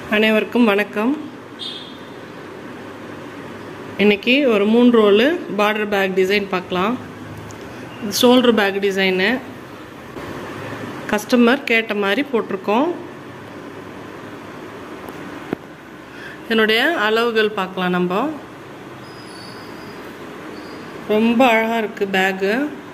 அனைவருக்கும் வணக்கம் இன்னைக்கு ஒரு மூணு ரோலு பார்டர் பேக் டிசைன் பார்க்கலாம் ஷோல்டர் பேக் டிசைனு கஸ்டமர் கேட்ட மாதிரி போட்டிருக்கோம் என்னுடைய அளவுகள் பார்க்கலாம் நம்ம ரொம்ப அழகாக இருக்குது பேகு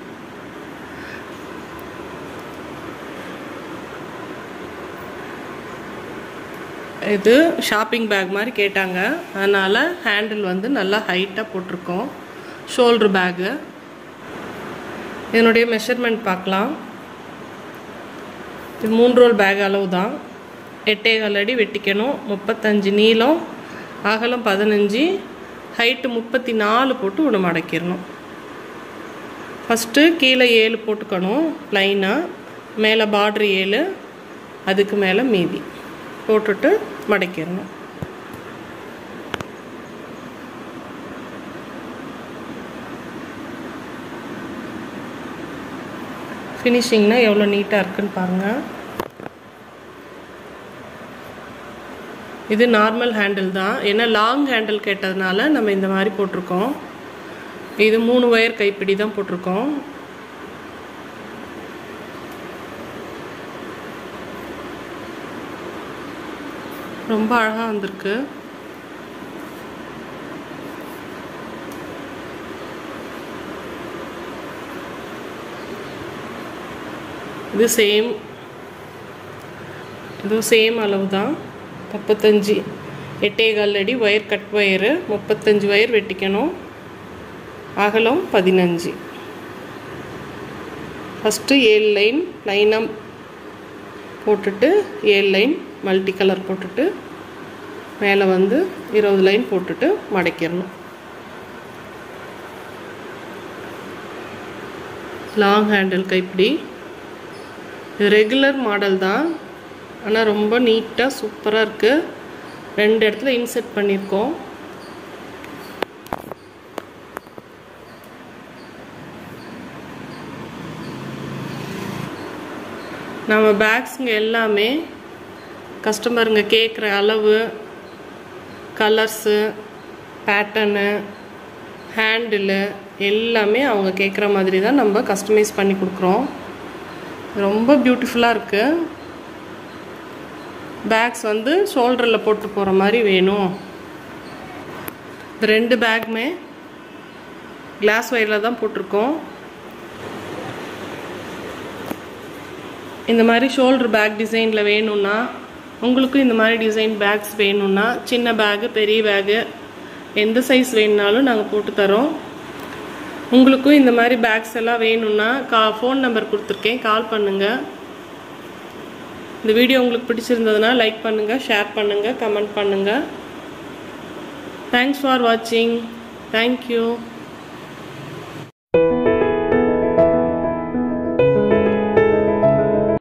இது ஷாப்பிங் பேக் மாதிரி கேட்டாங்க அதனால் ஹேண்டில் வந்து நல்லா ஹைட்டாக போட்டிருக்கோம் ஷோல்ட்ரு பேகு இதனுடைய மெஷர்மெண்ட் பார்க்கலாம் இது மூன்று ரோல் பேக் அளவு தான் எட்டே கால் அடி வெட்டிக்கணும் முப்பத்தஞ்சு நீளம் அகலம் பதினஞ்சு ஹைட்டு முப்பத்தி நாலு போட்டு ஒன்று மடக்கிடணும் ஃபஸ்ட்டு கீழே ஏழு போட்டுக்கணும் லைனாக மேலே பார்ட்ரு ஏழு அதுக்கு மேலே மீதி போட்டுட்டு மடக்கிடணும் ஃபினிஷிங்னா எவ்வளோ நீட்டாக இருக்குன்னு பாருங்கள் இது நார்மல் ஹேண்டில் தான் ஏன்னா லாங் ஹேண்டில் கேட்டதுனால நம்ம இந்த மாதிரி போட்டிருக்கோம் இது மூணு ஒயர் கைப்பிடி தான் போட்டிருக்கோம் ரொம்ப அழகாக வந்திருக்கு இது சேம் இதுவும் சேம் அளவு தான் முப்பத்தஞ்சு எட்டே கால் அடி ஒயர் கட் ஒயரு முப்பத்தஞ்சு ஒயர் வெட்டிக்கணும் அகலம் பதினஞ்சு ஃபஸ்ட்டு ஏழு லைன் லைனாக போட்டுட்டு ஏழு லைன் மல்டி கலர் போட்டுட்டு மேலே வந்து இருபது லைன் போட்டுட்டு மடக்கிடணும் லாங் ஹேண்டில் கைப்பிடி இது ரெகுலர் மாடல் தான் ஆனால் ரொம்ப நீட்டாக சூப்பராக இருக்குது ரெண்டு இடத்துல இன்செர்ட் பண்ணியிருக்கோம் நம்ம பேக்ஸுங்க எல்லாமே கஸ்டமருங்க கேட்குற அளவு கலர்ஸு பேட்டர்னு ஹேண்டிலு எல்லாமே அவங்க கேட்குற மாதிரி தான் நம்ம கஸ்டமைஸ் பண்ணி கொடுக்குறோம் ரொம்ப பியூட்டிஃபுல்லாக இருக்குது பேக்ஸ் வந்து ஷோல்டரில் போட்டு போகிற மாதிரி வேணும் இந்த ரெண்டு பேக்குமே கிளாஸ் ஒயரில் தான் போட்டிருக்கோம் இந்த மாதிரி ஷோல்டர் பேக் டிசைனில் வேணும்னா உங்களுக்கும் இந்த மாதிரி டிசைன் பேக்ஸ் வேணும்னா சின்ன பேகு பெரிய பேகு எந்த சைஸ் வேணுனாலும் நாங்கள் போட்டு தரோம் உங்களுக்கும் இந்த மாதிரி பேக்ஸ் எல்லாம் வேணும்னா கா ஃபோன் நம்பர் கொடுத்துருக்கேன் கால் பண்ணுங்கள் இந்த வீடியோ உங்களுக்கு பிடிச்சிருந்ததுன்னா லைக் பண்ணுங்கள் ஷேர் பண்ணுங்கள் கமெண்ட் பண்ணுங்கள் தேங்க்ஸ் ஃபார் வாட்சிங் தேங்க்யூ